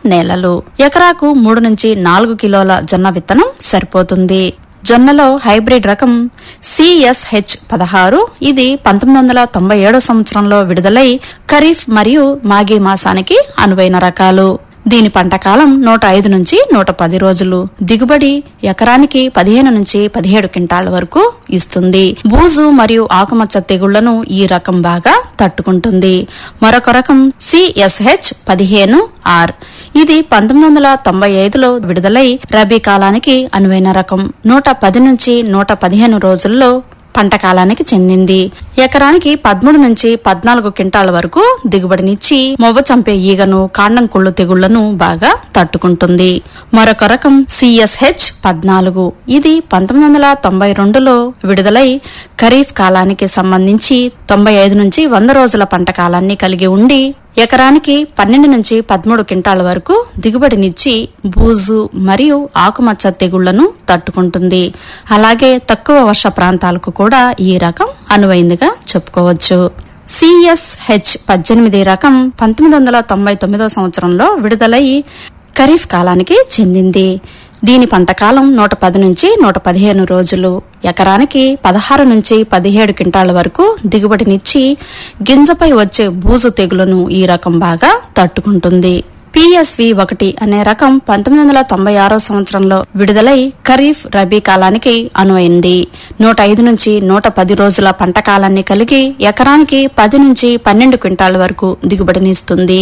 నేలలు ఎకరాకు మూడు నుంచి నాలుగు కిలోల జొన్న విత్తనం సరిపోతుంది జొన్నలో హైబ్రిడ్ రకం సిఎస్హెచ్ పదహారు ఇది పంతొమ్మిది వందల తొంభై ఏడో సంవత్సరంలో విడుదలై ఖరీఫ్ మరియు మాఘీ మాసానికి అనువైన రకాలు దీని పంట కాలం నూట ఐదు నుంచి నూట పది రోజులు దిగుబడి ఎకరానికి పదిహేను నుంచి పదిహేడు క్వింటాల వరకు ఇస్తుంది బూజు మరియు ఆకుమచ్చ తెగుళ్లను ఈ రకం బాగా తట్టుకుంటుంది మరొక రకం సిఎస్హెచ్ పదిహేను ఆర్ ఇది పంతొమ్మిది వందల తొంభై ఐదులో విడుదలై రబీ కాలానికి అనువైన రకం నూట పది నుంచి నూట పదిహేను రోజుల్లో పంట కాలానికి చెందింది ఎకరానికి పదమూడు నుంచి పద్నాలుగు క్వింటాల వరకు దిగుబడినిచ్చి మొవ్వ చంపే ఈగను కాండం కుళ్ళు తెగుళ్లను బాగా తట్టుకుంటుంది మరొక రకం సిఎస్హెచ్ పద్నాలుగు ఇది పంతొమ్మిది వందల తొంభై రెండులో విడుదలై ఖరీఫ్ కాలానికి సంబంధించి తొంభై ఐదు నుంచి వంద రోజుల పంట కాలాన్ని కలిగి ఉండి ఎకరానికి పన్నెండు నుంచి పదమూడు క్వింటాల వరకు దిగుబడినిచ్చి బూజు మరియు ఆకుమచ్చ తెగుళ్లను తట్టుకుంటుంది అలాగే తక్కువ వర్ష ప్రాంతాలకు కూడా ఈ రకం అనువైందిగా చెప్పుకోవచ్చు సిఎస్హెచ్ పద్దెనిమిది రకం పంతొమ్మిది వందల తొంభై తొమ్మిదో సంవత్సరంలో విడుదలై ఖరీఫ్ కాలానికి చెందింది దీని పంటకాలం నూట పది నుంచి నూట పదిహేను రోజులు ఎకరానికి పదహారు నుంచి పదిహేడు క్వింటాల వరకు దిగుబడినిచ్చి గింజపై వచ్చే బూజు తెగులను ఈ రకం బాగా తట్టుకుంటుంది పిఎస్వి ఒకటి అనే రకం పంతొమ్మిది వందల తొంభై ఆరో సంవత్సరంలో విడుదలై ఖరీఫ్ రబీ కాలానికి అనువైంది నూట ఐదు నుంచి నూట పది రోజుల పంట కాలాన్ని కలిగి ఎకరానికి పది నుంచి పన్నెండు క్వింటాల వరకు దిగుబడినిస్తుంది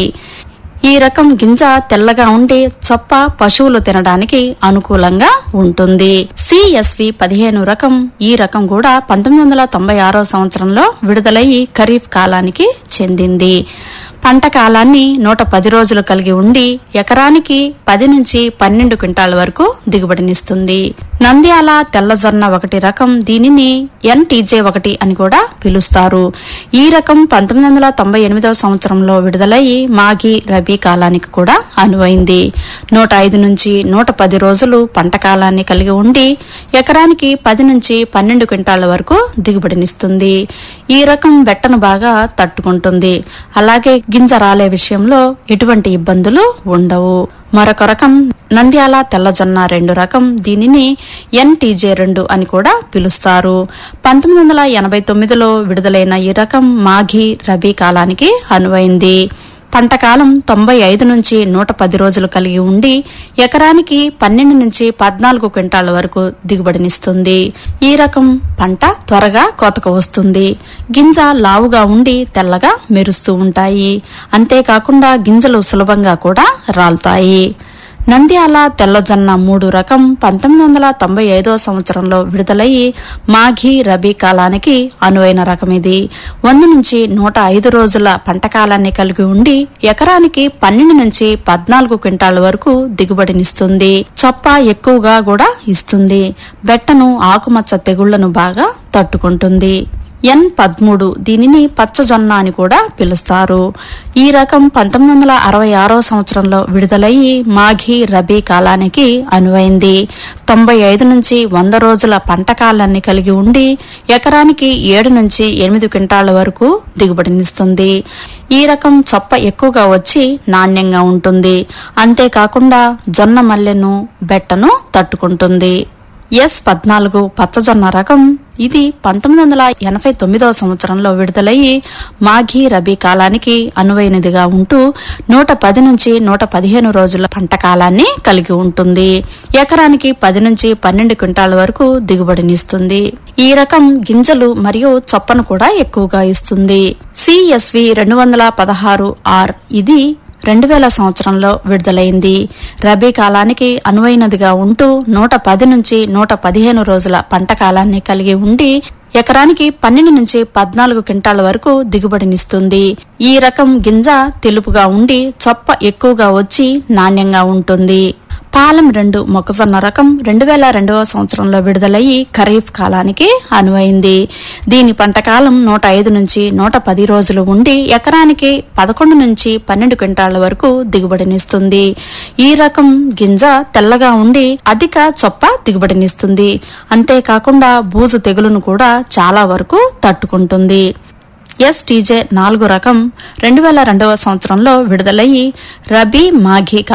ఈ రకం గింజ తెల్లగా ఉండి చొప్ప పశువులు తినడానికి అనుకూలంగా ఉంటుంది సిఎస్వి పదిహేను రకం ఈ రకం కూడా పంతొమ్మిది వందల తొంభై ఆరో సంవత్సరంలో విడుదలయ్యి ఖరీఫ్ కాలానికి చెందింది పంట కాలాన్ని నూట పది రోజులు కలిగి ఉండి ఎకరానికి పది నుంచి పన్నెండు క్వింటాల వరకు దిగుబడినిస్తుంది నంద్యాల తెల్లజొన్న ఒకటి రకం దీనిని ఎన్టీజే ఒకటి అని కూడా పిలుస్తారు ఈ రకం పంతొమ్మిది వందల తొంభై ఎనిమిదవ సంవత్సరంలో విడుదలయ్యి మాఘీ రబీ కాలానికి కూడా అనువైంది నూట ఐదు నుంచి నూట పది రోజులు పంట కాలాన్ని కలిగి ఉండి ఎకరానికి పది నుంచి పన్నెండు క్వింటాల వరకు దిగుబడినిస్తుంది ఈ రకం బెట్టను బాగా తట్టుకుంటుంది అలాగే గింజ రాలే విషయంలో ఎటువంటి ఇబ్బందులు ఉండవు మరొక రకం నంద్యాల తెల్లజొన్న రెండు రకం దీనిని ఎన్టీజే రెండు అని కూడా పిలుస్తారు పంతొమ్మిది వందల ఎనభై తొమ్మిదిలో విడుదలైన ఈ రకం మాఘీ రబీ కాలానికి అనువైంది పంట కాలం తొంభై ఐదు నుంచి నూట పది రోజులు కలిగి ఉండి ఎకరానికి పన్నెండు నుంచి పద్నాలుగు క్వింటాల వరకు దిగుబడినిస్తుంది ఈ రకం పంట త్వరగా కోతకు వస్తుంది గింజ లావుగా ఉండి తెల్లగా మెరుస్తూ ఉంటాయి అంతేకాకుండా గింజలు సులభంగా కూడా రాలుతాయి నంద్యాల తెల్లజొన్న మూడు రకం పంతొమ్మిది వందల తొంభై ఐదో సంవత్సరంలో విడుదలయ్యి మాఘీ రబీ కాలానికి అనువైన రకం ఇది వంద నుంచి నూట ఐదు రోజుల పంట కాలాన్ని కలిగి ఉండి ఎకరానికి పన్నెండు నుంచి పద్నాలుగు క్వింటాల వరకు దిగుబడినిస్తుంది చొప్ప ఎక్కువగా కూడా ఇస్తుంది బెట్టను ఆకుమచ్చ తెగుళ్లను బాగా తట్టుకుంటుంది ఎన్ పదమూడు దీనిని పచ్చజొన్న అని కూడా పిలుస్తారు ఈ రకం పంతొమ్మిది వందల అరవై ఆరో సంవత్సరంలో విడుదలయ్యి మాఘీ రబీ కాలానికి అనువైంది తొంభై ఐదు నుంచి వంద రోజుల పంట కాలాన్ని కలిగి ఉండి ఎకరానికి ఏడు నుంచి ఎనిమిది క్వింటాల వరకు దిగుబడినిస్తుంది ఈ రకం చొప్ప ఎక్కువగా వచ్చి నాణ్యంగా ఉంటుంది అంతేకాకుండా జొన్న మల్లెను బెట్టను తట్టుకుంటుంది ఎస్ పద్నాలుగు పచ్చజొన్న రకం ఇది పంతొమ్మిది వందల ఎనభై తొమ్మిదవ సంవత్సరంలో విడుదలయ్యి మాఘీ రబీ కాలానికి అనువైనదిగా ఉంటూ నూట పది నుంచి నూట పదిహేను రోజుల పంట కాలాన్ని కలిగి ఉంటుంది ఎకరానికి పది నుంచి పన్నెండు క్వింటాల వరకు దిగుబడినిస్తుంది ఈ రకం గింజలు మరియు చొప్పను కూడా ఎక్కువగా ఇస్తుంది సిఎస్వి రెండు వందల పదహారు ఆర్ ఇది రెండు వేల సంవత్సరంలో విడుదలైంది రబీ కాలానికి అనువైనదిగా ఉంటూ నూట పది నుంచి నూట పదిహేను రోజుల పంట కాలాన్ని కలిగి ఉండి ఎకరానికి పన్నెండు నుంచి పద్నాలుగు క్వింటాల వరకు దిగుబడినిస్తుంది ఈ రకం గింజ తెలుపుగా ఉండి చొప్ప ఎక్కువగా వచ్చి నాణ్యంగా ఉంటుంది పాలెం రెండు మొక్కజొన్న రకం రెండు వేల రెండవ సంవత్సరంలో విడుదలయ్యి ఖరీఫ్ కాలానికి అనువైంది దీని పంట కాలం నూట ఐదు నుంచి నూట పది రోజులు ఉండి ఎకరానికి పదకొండు నుంచి పన్నెండు క్వింటాల వరకు దిగుబడినిస్తుంది ఈ రకం గింజ తెల్లగా ఉండి అధిక చొప్ప దిగుబడినిస్తుంది అంతేకాకుండా బూజు తెగులును కూడా చాలా వరకు తట్టుకుంటుంది ఎస్టీజే నాలుగు రకం రెండు వేల రెండవ సంవత్సరంలో విడుదలయ్యి రబీ మాఘీ